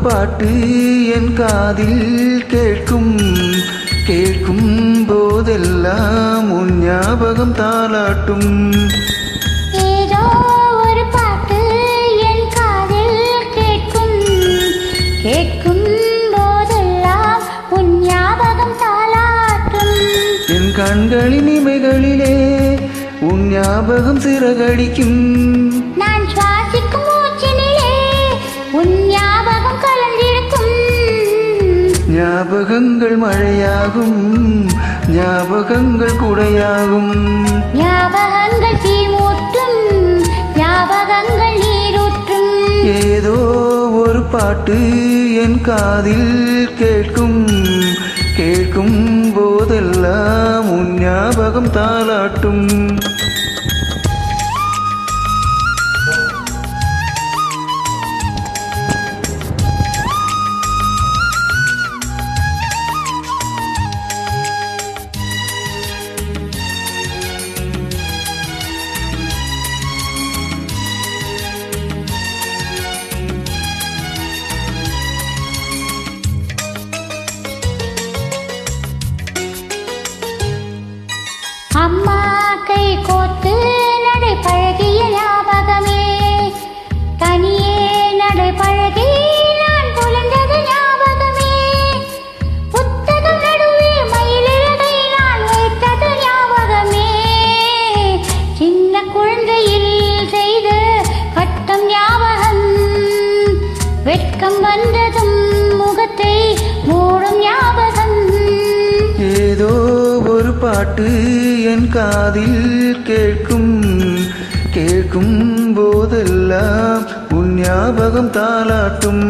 பாட்டு என் காதில் கேட்கும் கேட்கும் போதெல்லாம் உன் ஞாபகம் தாளாட்டும் ஏதோ ஒரு பாட்டு என் காதில் கேட்கும் கேட்கும் போதெல்லாம் உன் ஞாபகம் தாளாட்டும் என் கண்களின் இமைகளிலே உன் ஞாபகம் சிறகடிக்கும் நான் சுவாசிக்கும் மூச்சினிலே உன் ஞாபகம் கலந்திருக்கும் ஞாபகங்கள் மழையாகும் ஞாபகங்கள் குடையாகும் ஞாபகங்கள் தீமூட்டும் ஞாபகங்கள் நீரூற்றும் ஏதோ ஒரு பாட்டு என் காதில் கேட்கும் கேட்கும் போதெல்லாம் உன் ஞாபகம் தாளாட்டும் அம்மா கை கோத்து நடை பழகிய ஞாபகமே தனியே நடை பழகி நான் புலந்தது ஞாபகமே புத்தகம் நடுவே மயிலிறகை நான் வைத்தது ஞாபகமே சின்ன குழந்தையில் செய்த கட்டம் ஞாபகம் வெட்கம் வந்ததும் முகத்தை மூடும் ஞாபகம் ஏதோ ஒரு பாட்டு என் காதில் கேட்கும் கேட்கும் போதெல்லாம் உன் ஞாபகம் தாளாட்டும்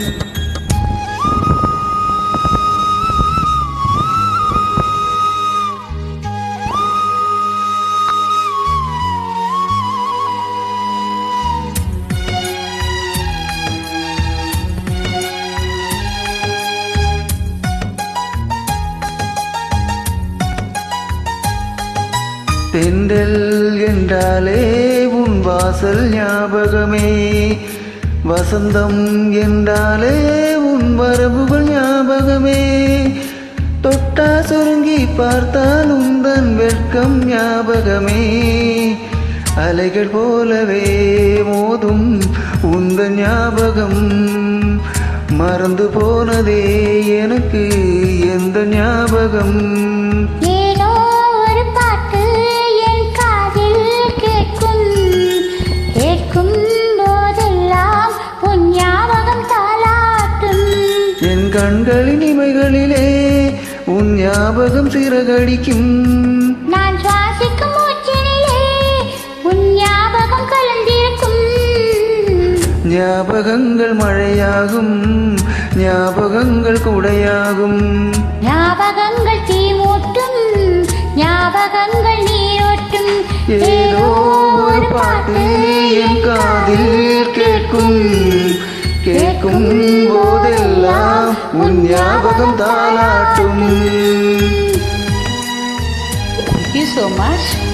தென்றல் என்றாலே உன் வாசல் ஞாபகமே வசந்தம் என்றாலே உன் வரவுகள் ஞாபகமே தொட்டா சுருங்கி பார்த்தால் உந்தன் வெட்கம் ஞாபகமே அலைகள் போலவே மோதும் உந்தன் ஞாபகம் மறந்து போனதே எனக்கு எந்த ஞாபகம் ஏதோ ஒரு பாட்டு என் காதில் கேட்கும் கேட்கும் போதெல்லாம் உன் ஞாபகம் தாளாட்டும் என் கண்களின் இமைகளிலே உன் ஞாபகம் சிறகடிக்கும் நான் சுவாசிக்கும் மூச்சினிலே உன் ஞாபகம் கலந்திருக்கும் ஞாபகங்கள் மழையாகும் ஞாபகங்கள் குடையாகும் ஞாபகங்கள் தீமூட்டும் ஞாபகங்கள் நீரோட்டும் ஏதோ ஒரு பாட்டு என் காதில் கேட்கும் கேட்கும் போதெல்லாம் உன் ஞாபகம் தாளாட்டும் Thank you so much.